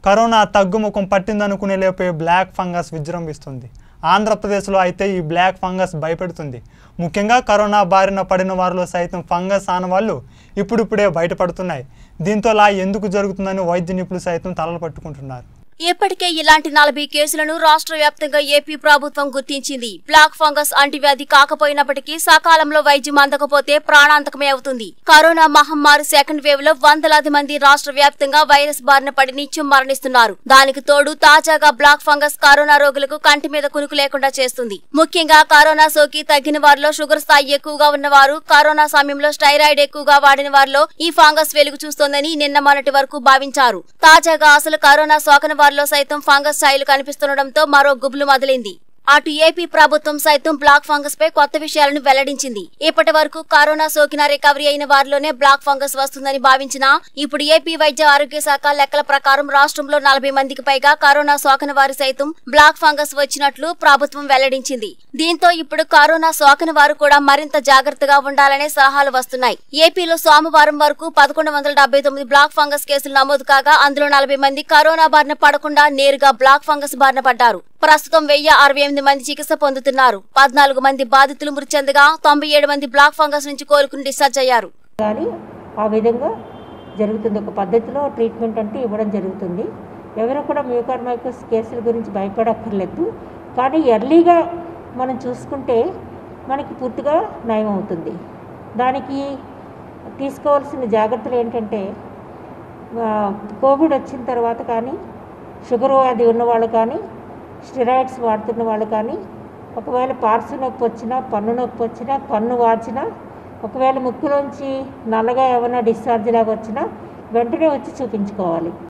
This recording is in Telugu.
కరోనా తగ్గుముఖం పట్టిందనుకునే లేపే బ్లాక్ ఫంగస్ విజృంభిస్తుంది ఆంధ్రప్రదేశ్లో అయితే ఈ బ్లాక్ ఫంగస్ భయపెడుతుంది ముఖ్యంగా కరోనా బారిన పడిన వారిలో సైతం ఫంగస్ ఆనవాళ్ళు ఇప్పుడిప్పుడే బయటపడుతున్నాయి దీంతోలా ఎందుకు జరుగుతుందని వైద్య నిపుణులు సైతం తలలు పట్టుకుంటున్నారు ఇప్పటికే ఇలాంటి నలభై కేసులను రాష్ట్ర వ్యాప్తంగా ఏపీ ప్రభుత్వం గుర్తించింది బ్లాక్ ఫంగస్ అంటువ్యాధి కాకపోయినప్పటికీ సకాలంలో వైద్యం అందకపోతే ప్రాణాంతకమే అవుతుంది కరోనా మహమ్మారి సెకండ్ వేవ్ లో వందలాది మంది రాష్ట్ర వ్యాప్తంగా వైరస్ బారిన పడి నిత్యం మరణిస్తున్నారు దానికి తోడు తాజాగా బ్లాక్ ఫంగస్ కరోనా రోగులకు కంటి మీద కునుకు లేకుండా చేస్తుంది ముఖ్యంగా కరోనా సోకి తగ్గిన వారిలో షుగర్ స్థాయి ఎక్కువగా ఉన్నవారు కరోనా సమయంలో స్టైరాయిడ్ ఎక్కువగా వాడిన వారిలో ఈ ఫంగస్ వెలుగు చూస్తోందని నిన్న మొన్నటి వరకు భావించారు తాజాగా అసలు కరోనా సోకని వారిలో సైతం ఫంగస్ స్థాయిలు కనిపిస్తుండటంతో మరో గుబులు మొదలైంది అటు ఏపీ ప్రభుత్వం సైతం బ్లాక్ ఫంగస్ పై కొత్త విషయాలను వెల్లడించింది ఇప్పటి వరకు కరోనా సోకిన రికవరీ అయిన వారిలోనే బ్లాక్ ఫంగస్ వస్తుందని భావించినా ఇప్పుడు ఏపీ వైద్య ఆరోగ్య శాఖ లెక్కల ప్రకారం రాష్ట్రంలో నలభై మందికి పైగా కరోనా సోకని వారు సైతం బ్లాక్ ఫంగస్ వచ్చినట్లు ప్రభుత్వం వెల్లడించింది దీంతో ఇప్పుడు కరోనా సోకని వారు కూడా మరింత జాగ్రత్తగా ఉండాలనే సలహాలు వస్తున్నాయి ఏపీలో సోమవారం వరకు పదకొండు వందల డెబ్బై తొమ్మిది బ్లాక్ ఫంగస్ కేసులు నమోదు కాగా అందులో నలభై మంది కరోనా బారిన పడకుండా నేరుగా బ్లాక్ ఫంగస్ బారిన పడ్డారు ప్రస్తుతం వెయ్యి అరవై ఎనిమిది మంది చికిత్స పొందుతున్నారు పద్నాలుగు మంది బాధితులు మృతి చెందగా తొంభై ఏడు మంది బ్లాక్ ఫంగస్ నుంచి కోలుకుని డిశ్చార్జ్ అయ్యారు కానీ ఆ విధంగా జరుగుతుంది ఒక పద్ధతిలో ట్రీట్మెంట్ అంటే ఇవ్వడం జరుగుతుంది ఎవరు కూడా మ్యూకార్మైకోస్ కేసుల గురించి భయపడక్కర్లేదు కానీ ఎర్లీగా మనం చూసుకుంటే మనకి పూర్తిగా నయం అవుతుంది దానికి తీసుకోవాల్సిన జాగ్రత్తలు ఏంటంటే ఆ, కోవిడ్ వచ్చిన తర్వాత కానీ షుగర్ వ్యాధి ఉన్నవాళ్ళు కానీ స్టెరాయిడ్స్ వాడుతున్న వాళ్ళు కానీ ఒకవేళ పార్సు నొప్పి వచ్చినా పన్ను నొప్పి వచ్చినా కన్ను వాచినా ఒకవేళ ముక్కులోంచి నల్లగా ఏమైనా డిశ్చార్జ్ లాగా వచ్చినా వెంటనే వచ్చి చూపించుకోవాలి